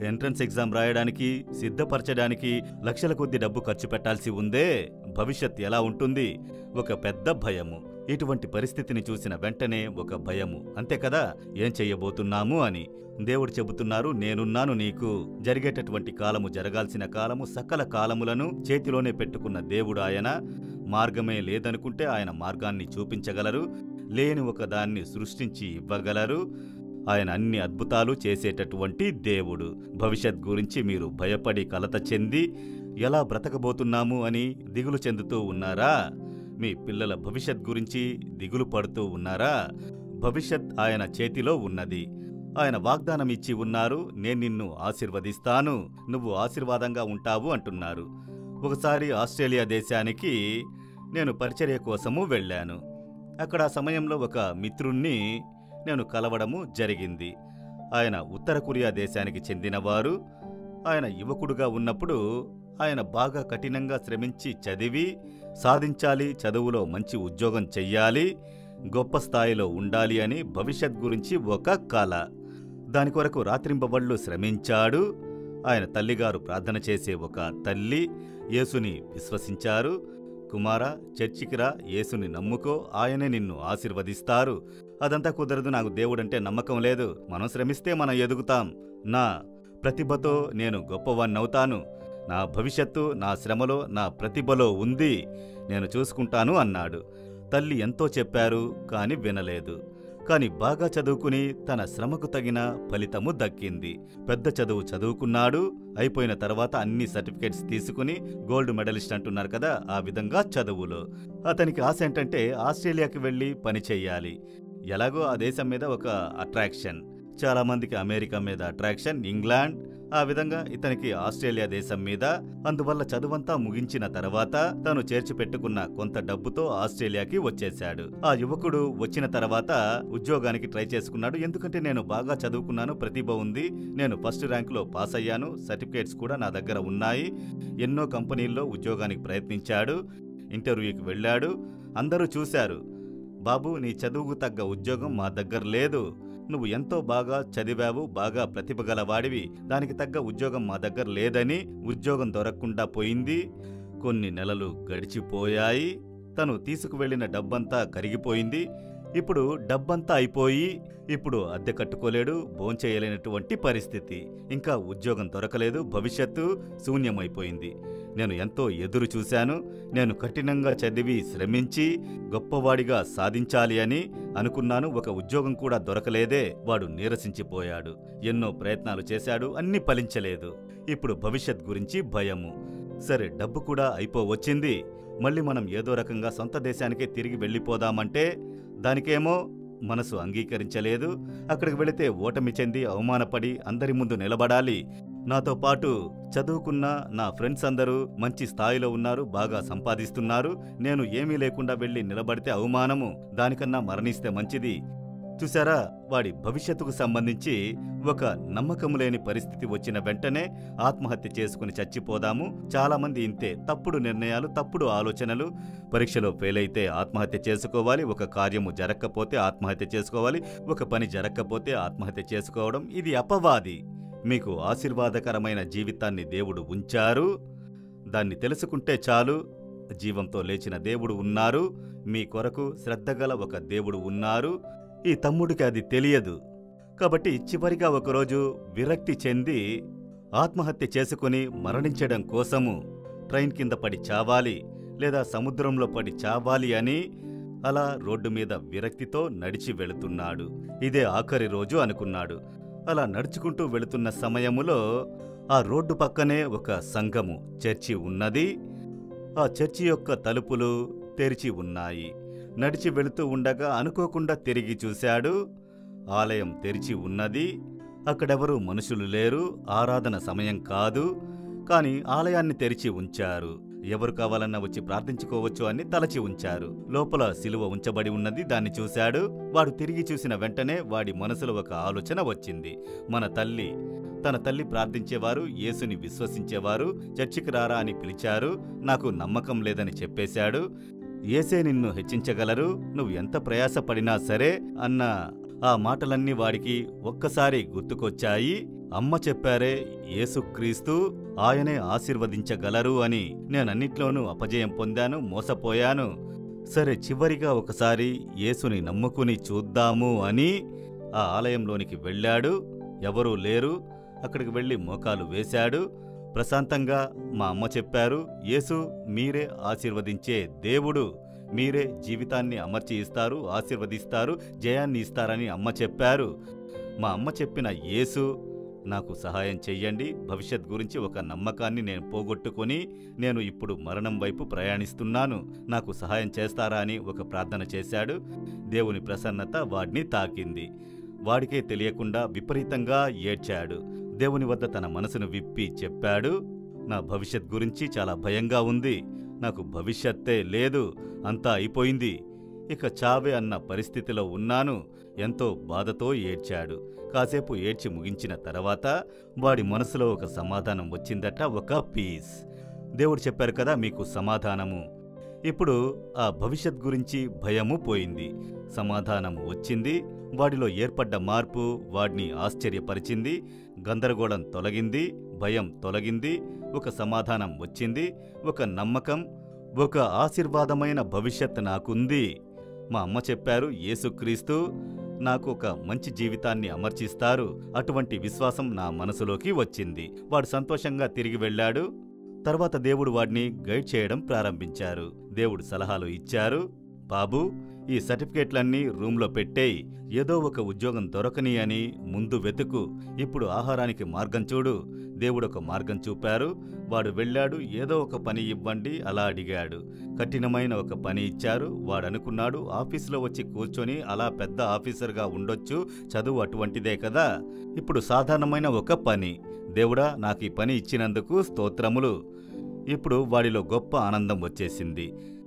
ఎంట్రన్స్ ఎగ్జామ్ రాయడానికి సిద్ధపరచడానికి లక్షల కొద్ది డబ్బు ఖర్చు పెట్టాల్సి ఉందే భవిష్యత్ ఎలా ఉంటుంది ఒక పెద్ద భయము ఇటువంటి పరిస్థితిని చూసిన వెంటనే ఒక భయము అంతే కదా ఏం చెయ్యబోతున్నాము అని దేవుడు చెబుతున్నారు నేనున్నాను నీకు జరిగేటటువంటి కాలము జరగాల్సిన కాలము సకల కాలములను చేతిలోనే పెట్టుకున్న దేవుడు ఆయన మార్గమే లేదనుకుంటే ఆయన మార్గాన్ని చూపించగలరు లేని ఒక దాన్ని సృష్టించి ఇవ్వగలరు ఆయన అన్ని అద్భుతాలు చేసేటటువంటి దేవుడు భవిష్యత్ గురించి మీరు భయపడి కలత చెంది ఎలా బ్రతకబోతున్నాము అని దిగులు చెందుతూ ఉన్నారా మీ పిల్లల భవిష్యత్ గురించి దిగులు పడుతూ ఉన్నారా భవిష్యత్ ఆయన చేతిలో ఉన్నది ఆయన వాగ్దానం ఇచ్చి ఉన్నారు నేను నిన్ను ఆశీర్వదిస్తాను నువ్వు ఆశీర్వాదంగా ఉంటావు అంటున్నారు ఒకసారి ఆస్ట్రేలియా దేశానికి నేను పరిచర్య కోసము వెళ్ళాను అక్కడ ఆ సమయంలో ఒక మిత్రుణ్ణి నేను కలవడము జరిగింది ఆయన ఉత్తర కొరియా దేశానికి చెందినవారు ఆయన యువకుడుగా ఉన్నప్పుడు ఆయన బాగా కఠినంగా శ్రమించి చదివి సాధించాలి చదువులో మంచి ఉద్యోగం చెయ్యాలి గొప్ప స్థాయిలో ఉండాలి అని భవిష్యత్ గురించి ఒక కళ దాని కొరకు రాత్రింబవళ్ళు శ్రమించాడు ఆయన తల్లిగారు ప్రార్థన చేసే ఒక తల్లి యేసుని విశ్వసించారు కుమార చర్చికిరా యేసుని నమ్ముకో ఆయనే నిన్ను ఆశీర్వదిస్తారు అదంతా కుదరదు నాకు దేవుడంటే నమ్మకం లేదు మనం శ్రమిస్తే మనం ఎదుగుతాం నా ప్రతిభతో నేను గొప్పవాణ్ణవుతాను నా భవిష్యత్తు నా శ్రమలో నా ప్రతిభలో ఉంది నేను చూసుకుంటాను అన్నాడు తల్లి ఎంతో చెప్పారు కాని వినలేదు కాని బాగా చదువుకుని తన శ్రమకు తగిన ఫలితము దక్కింది పెద్ద చదువు చదువుకున్నాడు అయిపోయిన తర్వాత అన్ని సర్టిఫికేట్స్ తీసుకుని గోల్డ్ మెడలిస్ట్ అంటున్నారు కదా ఆ విధంగా చదువులో అతనికి ఆశ ఏంటంటే ఆస్ట్రేలియాకి వెళ్ళి పని చెయ్యాలి ఎలాగో ఆ దేశం మీద ఒక అట్రాక్షన్ చాలా మందికి అమెరికా మీద అట్రాక్షన్ ఇంగ్లాండ్ ఆ విధంగా ఇతనికి ఆస్ట్రేలియా దేశం మీద అందువల్ల చదువంతా ముగించిన తర్వాత తను చేర్చి పెట్టుకున్న కొంత డబ్బుతో ఆస్ట్రేలియాకి వచ్చేశాడు ఆ యువకుడు వచ్చిన తర్వాత ఉద్యోగానికి ట్రై చేసుకున్నాడు ఎందుకంటే నేను బాగా చదువుకున్నాను ప్రతిభ ఉంది నేను ఫస్ట్ ర్యాంకులో పాస్ అయ్యాను సర్టిఫికేట్స్ కూడా నా దగ్గర ఉన్నాయి ఎన్నో కంపెనీల్లో ఉద్యోగానికి ప్రయత్నించాడు ఇంటర్వ్యూకి వెళ్ళాడు అందరూ చూశారు బాబు నీ చదువుకు తగ్గ ఉద్యోగం మా దగ్గర లేదు నువ్వు ఎంతో బాగా చదివావు బాగా ప్రతిభ గలవాడివి దానికి తగ్గ ఉద్యోగం మా దగ్గర లేదని ఉద్యోగం దొరకకుండా పోయింది కొన్ని నెలలు గడిచిపోయాయి తను తీసుకువెళ్లిన డబ్బంతా కరిగిపోయింది ఇప్పుడు డబ్బంతా అయిపోయి ఇప్పుడు అద్దె కట్టుకోలేడు భోంచేయలేనటువంటి పరిస్థితి ఇంకా ఉద్యోగం దొరకలేదు భవిష్యత్తు శూన్యమైపోయింది నేను ఎంతో ఎదురు చూశాను నేను కఠినంగా చదివి శ్రమించి గొప్పవాడిగా సాధించాలి అని అనుకున్నాను ఒక ఉద్యోగం కూడా దొరకలేదే వాడు నీరసించిపోయాడు ఎన్నో ప్రయత్నాలు చేశాడు అన్ని ఫలించలేదు ఇప్పుడు భవిష్యత్ గురించి భయము సరే డబ్బు కూడా అయిపోవచ్చింది మళ్ళీ మనం ఏదో రకంగా సొంత దేశానికే తిరిగి వెళ్ళిపోదామంటే దానికేమో మనసు అంగీకరించలేదు అక్కడికి వెళితే ఓటమి చెంది అవమానపడి అందరి ముందు నిలబడాలి నాతో పాటు చదువుకున్న నా ఫ్రెండ్స్ అందరూ మంచి స్థాయిలో ఉన్నారు బాగా సంపాదిస్తున్నారు నేను ఏమీ లేకుండా వెళ్ళి నిలబడితే అవమానము దానికన్నా మరణిస్తే మంచిది చూసారా వాడి భవిష్యత్తుకు సంబంధించి ఒక నమ్మకం లేని పరిస్థితి వచ్చిన వెంటనే ఆత్మహత్య చేసుకుని చచ్చిపోదాము చాలామంది ఇంతే తప్పుడు నిర్ణయాలు తప్పుడు ఆలోచనలు పరీక్షలో ఫెయిల్ అయితే ఆత్మహత్య చేసుకోవాలి ఒక కార్యము జరగకపోతే ఆత్మహత్య చేసుకోవాలి ఒక పని జరగకపోతే ఆత్మహత్య చేసుకోవడం ఇది అపవాది మీకు ఆశీర్వాదకరమైన జీవితాన్ని దేవుడు ఉంచారు దాన్ని తెలుసుకుంటే చాలు జీవంతో లేచిన దేవుడు ఉన్నారు మీ కొరకు శ్రద్ధగల ఒక దేవుడు ఉన్నారు ఈ తమ్ముడికి అది తెలియదు కాబట్టి చివరిగా ఒకరోజు విరక్తి చెంది ఆత్మహత్య చేసుకుని మరణించడం కోసము ట్రైన్ కింద పడి చావాలి లేదా సముద్రంలో పడి చావాలి అని అలా రోడ్డు మీద విరక్తితో నడిచి వెళుతున్నాడు ఇదే ఆఖరి రోజు అనుకున్నాడు అలా నడుచుకుంటూ వెళుతున్న సమయములో ఆ రోడ్డు పక్కనే ఒక సంఘము చర్చి ఉన్నది ఆ చర్చి యొక్క తలుపులు తెరిచి ఉన్నాయి నడిచి వెళుతూ ఉండగా అనుకోకుండా తిరిగి చూశాడు ఆలయం తెరిచి ఉన్నది అక్కడెవరూ మనుషులు లేరు ఆరాధన సమయం కాదు కాని ఆలయాన్ని తెరిచి ఉంచారు ఎవరు కావాలన్నా వచ్చి ప్రార్థించుకోవచ్చు అని తలచి ఉంచారు లోపల సిలువ ఉంచబడి ఉన్నది దాన్ని చూశాడు వాడు తిరిగి చూసిన వెంటనే వాడి మనసులో ఒక ఆలోచన వచ్చింది మన తల్లి తన తల్లి ప్రార్థించేవారు యేసుని విశ్వసించేవారు చర్చికి రారా అని పిలిచారు నాకు నమ్మకం లేదని చెప్పేశాడు ఏసే నిన్ను హెచ్చించగలరు నువ్వు ఎంత ప్రయాసపడినా సరే అన్న ఆ మాటలన్నీ వాడికి ఒక్కసారి గుర్తుకొచ్చాయి అమ్మ చెప్పారే యేసుక్రీస్తు ఆయనే ఆశీర్వదించగలరు అని నేనన్నిట్లోనూ అపజయం పొందాను మోసపోయాను సరే చివరిగా ఒకసారి యేసుని నమ్ముకుని చూద్దాము అని ఆ ఆలయంలోనికి వెళ్ళాడు ఎవరూ లేరు అక్కడికి వెళ్ళి మోకాలు వేశాడు ప్రశాంతంగా మా అమ్మ చెప్పారు యేసు మీరే ఆశీర్వదించే దేవుడు మీరే జీవితాన్ని అమర్చి ఇస్తారు ఆశీర్వదిస్తారు జయాన్ని ఇస్తారని అమ్మ చెప్పారు మా అమ్మ చెప్పిన యేసు నాకు సహాయం చెయ్యండి భవిష్యత్ గురించి ఒక నమ్మకాన్ని నేను పోగొట్టుకొని నేను ఇప్పుడు మరణం వైపు ప్రయాణిస్తున్నాను నాకు సహాయం చేస్తారా అని ఒక ప్రార్థన చేశాడు దేవుని ప్రసన్నత వాడిని తాకింది వాడికే తెలియకుండా విపరీతంగా ఏడ్చాడు దేవుని వద్ద తన మనసును విప్పి చెప్పాడు నా భవిష్యత్ గురించి చాలా భయంగా ఉంది నాకు భవిష్యత్తే లేదు అంతా అయిపోయింది ఇక చావే అన్న పరిస్థితిలో ఉన్నాను ఎంతో బాధతో ఏడ్చాడు కాసేపు ఏడ్చి ముగించిన తర్వాత వాడి మనసులో ఒక సమాధానం వచ్చిందట ఒక పీస్ దేవుడు చెప్పారు కదా మీకు సమాధానము ఇప్పుడు ఆ భవిష్యత్ గురించి భయము పోయింది సమాధానము వచ్చింది వాడిలో ఏర్పడ్డ మార్పు వాడిని ఆశ్చర్యపరిచింది గందరగోళం తొలగింది భయం తొలగింది ఒక సమాధానం వచ్చింది ఒక నమ్మకం ఒక ఆశీర్వాదమైన భవిష్యత్ నాకుంది మా అమ్మ చెప్పారు యేసుక్రీస్తు నాకు ఒక మంచి జీవితాన్ని అమర్చిస్తారు అటువంటి విశ్వాసం నా మనసులోకి వచ్చింది వాడు సంతోషంగా తిరిగి వెళ్ళాడు తర్వాత దేవుడు వాడిని గైడ్ చేయడం ప్రారంభించారు దేవుడు సలహాలు ఇచ్చారు బాబు ఈ సర్టిఫికేట్లన్నీ రూమ్లో పెట్టేయి ఏదో ఒక ఉద్యోగం దొరకని అని ముందు వెతుకు ఇప్పుడు ఆహారానికి మార్గం చూడు దేవుడు ఒక మార్గం చూపారు వాడు వెళ్ళాడు ఏదో ఒక పని ఇవ్వండి అలా అడిగాడు కఠినమైన ఒక పని ఇచ్చారు వాడు అనుకున్నాడు ఆఫీసులో వచ్చి కూర్చొని అలా పెద్ద ఆఫీసర్గా ఉండొచ్చు చదువు అటువంటిదే కదా ఇప్పుడు సాధారణమైన ఒక పని దేవుడా నాకు ఈ పని ఇచ్చినందుకు స్తోత్రములు ఇప్పుడు వాడిలో గొప్ప ఆనందం వచ్చేసింది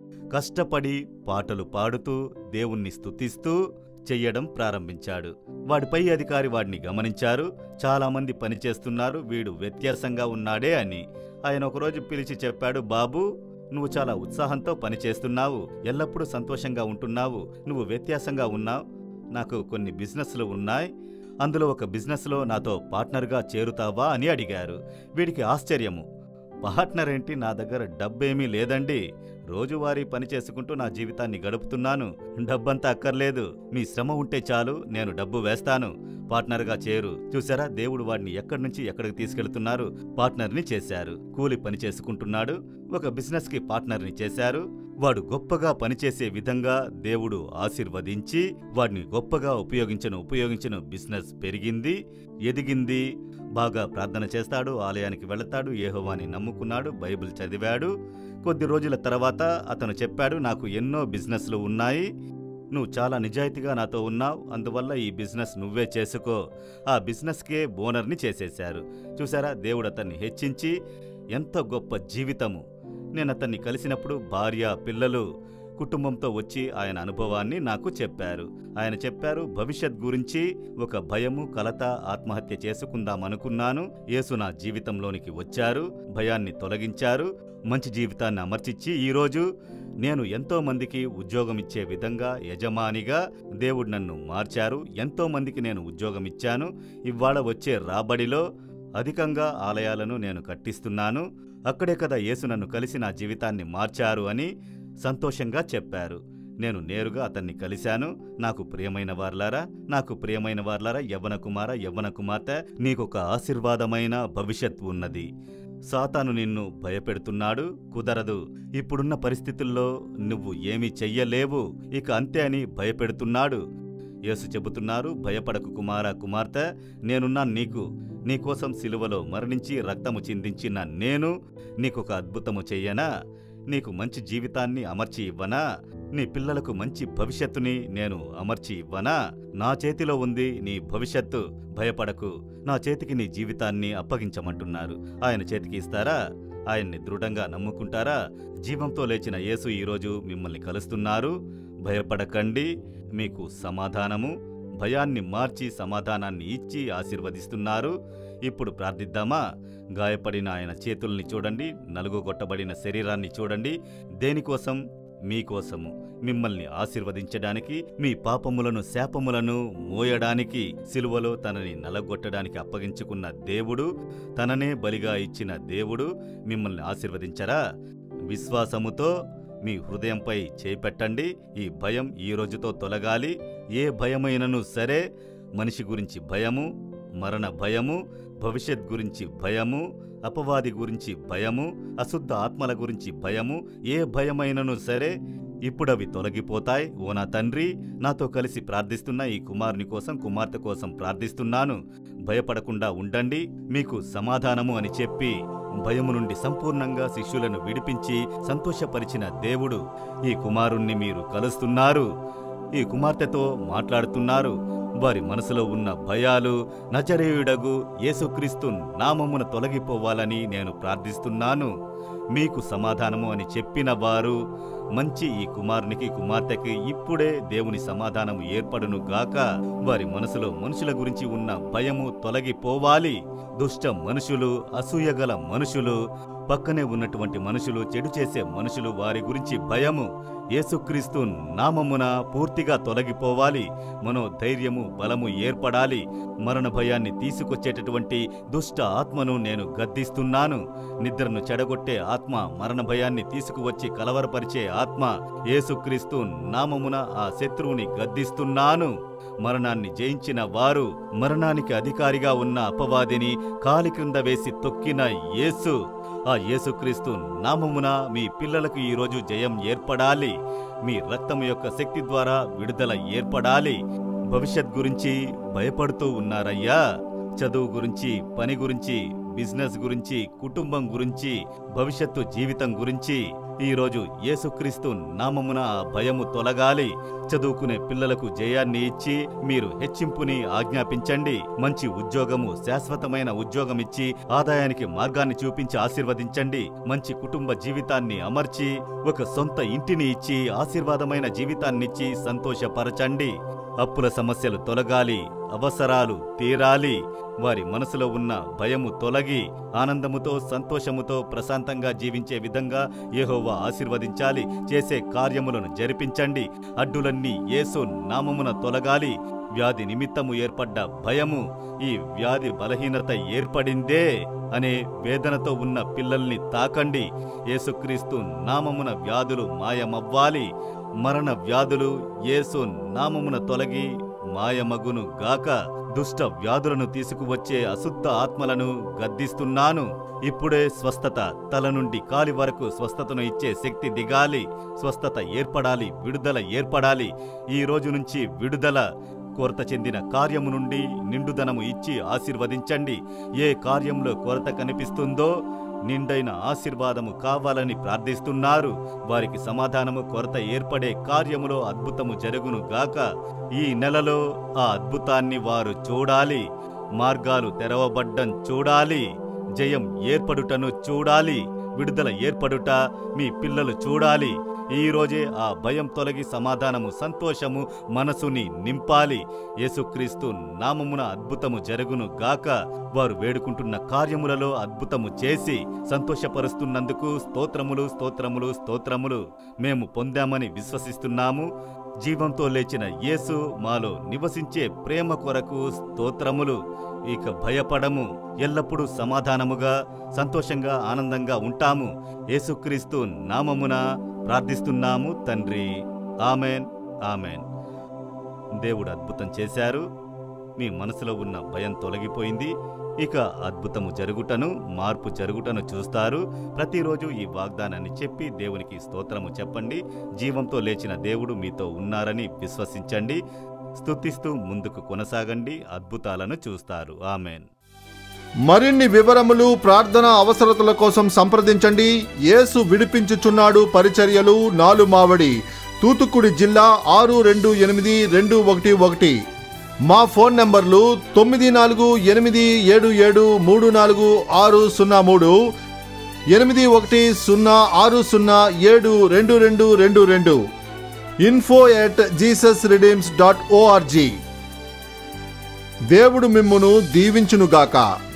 కష్టపడి పాటలు పాడుతూ దేవుణ్ణి స్తుతిస్తూ చెయ్యడం ప్రారంభించాడు వాడిపై అధికారి వాడిని గమనించారు చాలామంది పనిచేస్తున్నారు వీడు వ్యత్యాసంగా ఉన్నాడే అని ఆయన ఒకరోజు పిలిచి చెప్పాడు బాబు నువ్వు చాలా ఉత్సాహంతో పనిచేస్తున్నావు ఎల్లప్పుడూ సంతోషంగా ఉంటున్నావు నువ్వు వ్యత్యాసంగా ఉన్నావు నాకు కొన్ని బిజినెస్లు ఉన్నాయి అందులో ఒక బిజినెస్లో నాతో పార్ట్నర్గా చేరుతావా అని అడిగారు వీడికి ఆశ్చర్యము పార్ట్నర్ ఏంటి నా దగ్గర డబ్బేమీ లేదండి రోజువారీ పని చేసుకుంటూ నా జీవితాన్ని గడుపుతున్నాను డబ్బంతా అక్కర్లేదు మీ శ్రమ ఉంటే చాలు నేను డబ్బు వేస్తాను పార్ట్నర్గా చేరు చూసారా దేవుడు వాడిని ఎక్కడి నుంచి ఎక్కడికి తీసుకెళ్తున్నారు పార్ట్నర్ని చేశారు కూలి పని చేసుకుంటున్నాడు ఒక బిజినెస్కి పార్ట్నర్ని చేశారు వాడు గొప్పగా పనిచేసే విధంగా దేవుడు ఆశీర్వదించి వాడిని గొప్పగా ఉపయోగించను ఉపయోగించను బిజినెస్ పెరిగింది ఎదిగింది బాగా ప్రార్థన చేస్తాడు ఆలయానికి వెళతాడు ఏహోవాని నమ్ముకున్నాడు బైబిల్ చదివాడు కొద్ది రోజుల తర్వాత అతను చెప్పాడు నాకు ఎన్నో బిజినెస్లు ఉన్నాయి నువ్వు చాలా నిజాయితీగా నాతో ఉన్నావు అందువల్ల ఈ బిజినెస్ నువ్వే చేసుకో ఆ బిజినెస్కే ఓనర్ని చేసేశారు చూసారా దేవుడు అతన్ని హెచ్చించి ఎంత గొప్ప జీవితము నేను అతన్ని కలిసినప్పుడు భార్య పిల్లలు కుటుంబంతో వచ్చి ఆయన అనుభవాన్ని నాకు చెప్పారు ఆయన చెప్పారు భవిష్యత్ గురించి ఒక భయము కలత ఆత్మహత్య చేసుకుందామనుకున్నాను యేసు నా జీవితంలోనికి వచ్చారు భయాన్ని తొలగించారు మంచి జీవితాన్ని అమర్చిచ్చి ఈరోజు నేను ఎంతో మందికి ఉద్యోగం ఇచ్చే విధంగా యజమానిగా దేవుడు నన్ను మార్చారు ఎంతో మందికి నేను ఉద్యోగం ఇచ్చాను ఇవాళ వచ్చే రాబడిలో అధికంగా ఆలయాలను నేను కట్టిస్తున్నాను అక్కడే కదా యేసు నన్ను కలిసి నా జీవితాన్ని మార్చారు అని సంతోషంగా చెప్పారు నేను నేరుగా అతన్ని కలిశాను నాకు ప్రియమైన వార్లారా నాకు ప్రియమైన వార్లారా యవ్వన కుమార యవ్వన కుమార్తె నీకొక ఆశీర్వాదమైన భవిష్యత్ ఉన్నది సాతాను నిన్ను భయపెడుతున్నాడు కుదరదు ఇప్పుడున్న పరిస్థితుల్లో నువ్వు ఏమీ చెయ్యలేవు ఇక అంతే అని భయపెడుతున్నాడు యేసు చెబుతున్నారు భయపడకు కుమార కుమార్తె నేనున్నాను నీకు నీకోసం సిలువలో మరణించి రక్తము చిందించిన నేను నీకొక అద్భుతము చెయ్యనా నీకు మంచి జీవితాన్ని అమర్చి ఇవ్వనా నీ పిల్లలకు మంచి భవిష్యత్తుని నేను అమర్చి ఇవ్వనా నా చేతిలో ఉంది నీ భవిష్యత్తు భయపడకు నా చేతికి నీ జీవితాన్ని అప్పగించమంటున్నారు ఆయన చేతికి ఇస్తారా ఆయన్ని దృఢంగా నమ్ముకుంటారా జీవంతో లేచిన యేసు ఈరోజు మిమ్మల్ని కలుస్తున్నారు భయపడకండి మీకు సమాధానము భయాన్ని మార్చి సమాధానాన్ని ఇచ్చి ఆశీర్వదిస్తున్నారు ఇప్పుడు ప్రార్థిద్దామా గాయపడిన ఆయన చేతుల్ని చూడండి నలుగుగొట్టబడిన శరీరాన్ని చూడండి దేనికోసం మీకోసము మిమ్మల్ని ఆశీర్వదించడానికి మీ పాపములను శాపములను మోయడానికి సిలువలో తనని నలగొట్టడానికి అప్పగించుకున్న దేవుడు తననే బలిగా ఇచ్చిన దేవుడు మిమ్మల్ని ఆశీర్వదించరా విశ్వాసముతో మీ హృదయంపై చేపెట్టండి ఈ భయం ఈ రోజుతో తొలగాలి ఏ భయమైనను సరే మనిషి గురించి భయము మరణ భయము భవిష్యత్ గురించి భయము అపవాది గురించి భయము అశుద్ధ ఆత్మల గురించి భయము ఏ భయమైనను సరే ఇప్పుడవి తొలగిపోతాయి ఓ నా తండ్రి నాతో కలిసి ప్రార్థిస్తున్న ఈ కుమారుని కోసం కుమార్తె కోసం ప్రార్థిస్తున్నాను భయపడకుండా ఉండండి మీకు సమాధానము అని చెప్పి భయము నుండి సంపూర్ణంగా శిష్యులను విడిపించి సంతోషపరిచిన దేవుడు ఈ కుమారుణ్ణి మీరు కలుస్తున్నారు ఈ కుమార్తెతో మాట్లాడుతున్నారు వారి మనసులో ఉన్న భయాలు నజరేయుడగు యేసుక్రీస్తు నామమున తొలగిపోవాలని నేను ప్రార్థిస్తున్నాను మీకు సమాధానము అని చెప్పిన వారు మంచి ఈ కుమారునికి కుమార్తెకి ఇప్పుడే దేవుని సమాధానము ఏర్పడును గాక వారి మనసులో మనుషుల గురించి ఉన్న భయము తొలగిపోవాలి దుష్ట మనుషులు అసూయగల మనుషులు పక్కనే ఉన్నటువంటి మనుషులు చెడు చేసే మనుషులు వారి గురించి భయము యేసుక్రీస్తు నామమున పూర్తిగా తొలగిపోవాలి మనో ధైర్యము బలము ఏర్పడాలి మరణ భయాన్ని తీసుకొచ్చేటటువంటి దుష్ట ఆత్మను నేను గద్దిస్తున్నాను నిద్రను చెడగొట్టే ఆత్మ మరణ భయాన్ని తీసుకువచ్చి కలవరపరిచే ఆత్మ యేసుక్రీస్తు నామమున ఆ శత్రువుని గద్దిస్తున్నాను మరణాన్ని జయించిన వారు మరణానికి అధికారిగా ఉన్న అపవాదిని కాలి క్రింద వేసి తొక్కిన యేసు ఆ యేసుక్రీస్తు నామమున మీ పిల్లలకు ఈరోజు జయం ఏర్పడాలి మీ రక్తము యొక్క శక్తి ద్వారా విడుదల ఏర్పడాలి భవిష్యత్ గురించి భయపడుతూ ఉన్నారయ్యా చదువు గురించి పని గురించి బిజినెస్ గురించి కుటుంబం గురించి భవిష్యత్తు జీవితం గురించి ఈరోజు యేసుక్రీస్తు నామమున ఆ భయము తొలగాలి చదువుకునే పిల్లలకు జయాన్ని ఇచ్చి మీరు హెచ్చింపుని ఆజ్ఞాపించండి మంచి ఉద్యోగము శాశ్వతమైన ఉద్యోగం ఇచ్చి ఆదాయానికి మార్గాన్ని చూపించి ఆశీర్వదించండి మంచి కుటుంబ జీవితాన్ని అమర్చి ఒక సొంత ఇంటిని ఇచ్చి ఆశీర్వాదమైన జీవితాన్నిచ్చి సంతోషపరచండి అప్పుల సమస్యలు తొలగాలి అవసరాలు తీరాలి వారి మనసులో ఉన్న భయము తొలగి ఆనందముతో సంతోషముతో ప్రశాంతంగా జీవించే విధంగా యెహోవా ఆశీర్వదించాలి చేసే కార్యములను జరిపించండి అడ్డులన్నీ యేసు నామమున తొలగాలి వ్యాధి నిమిత్తము ఏర్పడ్డ భయము ఈ వ్యాధి బలహీనత ఏర్పడిందే అనే వేదనతో ఉన్న పిల్లల్ని తాకండి యేసుక్రీస్తు నామమున వ్యాధులు మాయమవ్వాలి మరణ వ్యాధులు యేసు నామమున తొలగి మాయమగును గాక దుష్ట వ్యాధులను తీసుకువచ్చే అశుద్ధ ఆత్మలను గద్దిస్తున్నాను ఇప్పుడే స్వస్థత తల నుండి కాలి వరకు స్వస్థతను ఇచ్చే శక్తి దిగాలి స్వస్థత ఏర్పడాలి విడుదల ఏర్పడాలి ఈ రోజు నుంచి విడుదల కొరత చెందిన కార్యము నుండి నిండుదనము ఇచ్చి ఆశీర్వదించండి ఏ కార్యంలో కొరత కనిపిస్తుందో నిండైన ఆశీర్వాదము కావాలని ప్రార్థిస్తున్నారు వారికి సమాధానము కొరత ఏర్పడే కార్యములో అద్భుతము జరుగును గాక ఈ నెలలో ఆ అద్భుతాన్ని వారు చూడాలి మార్గాలు తెరవబడ్డం చూడాలి జయం ఏర్పడుటను చూడాలి విడుదల ఏర్పడుట మీ పిల్లలు చూడాలి ఈ రోజే ఆ భయం తొలగి సమాధానము సంతోషము మనసుని నింపాలి యేసుక్రీస్తు నామమున అద్భుతము జరుగును గాక వారు వేడుకుంటున్న కార్యములలో అద్భుతము చేసి సంతోషపరుస్తున్నందుకు స్తోత్రములు స్తోత్రములు స్తోత్రములు మేము పొందామని విశ్వసిస్తున్నాము జీవంతో లేచిన యేసు మాలో నివసించే ప్రేమ కొరకు స్తోత్రములు ఇక భయపడము ఎల్లప్పుడూ సమాధానముగా సంతోషంగా ఆనందంగా ఉంటాము యేసుక్రీస్తు నామమున ప్రార్థిస్తున్నాము తండ్రి ఆమెన్ ఆమెన్ దేవుడు అద్భుతం చేశారు మీ మనసులో ఉన్న భయం తొలగిపోయింది ఇక అద్భుతము జరుగుటను మార్పు జరుగుటను చూస్తారు ప్రతిరోజు ఈ వాగ్దానాన్ని చెప్పి దేవునికి స్తోత్రము చెప్పండి జీవంతో లేచిన దేవుడు మీతో ఉన్నారని విశ్వసించండి స్తుతిస్తూ ముందుకు కొనసాగండి అద్భుతాలను చూస్తారు ఆమెన్ మరిన్ని వివరములు ప్రార్థన అవసరతల కోసం సంప్రదించండి యేసు విడిపించుచున్నాడు పరిచర్యలు నాలు మావడి తూతుక్కుడి జిల్లా ఆరు రెండు ఎనిమిది రెండు ఒకటి ఒకటి మా ఫోన్ నంబర్లు తొమ్మిది నాలుగు ఎనిమిది ఏడు ఏడు మూడు నాలుగు ఆరు సున్నా మూడు ఎనిమిది ఒకటి సున్నా ఆరు సున్నా ఏడు రెండు రెండు రెండు రెండు info at Jesus redeems dot O R G దేవుడు మిమ్మును దీవించునుగాక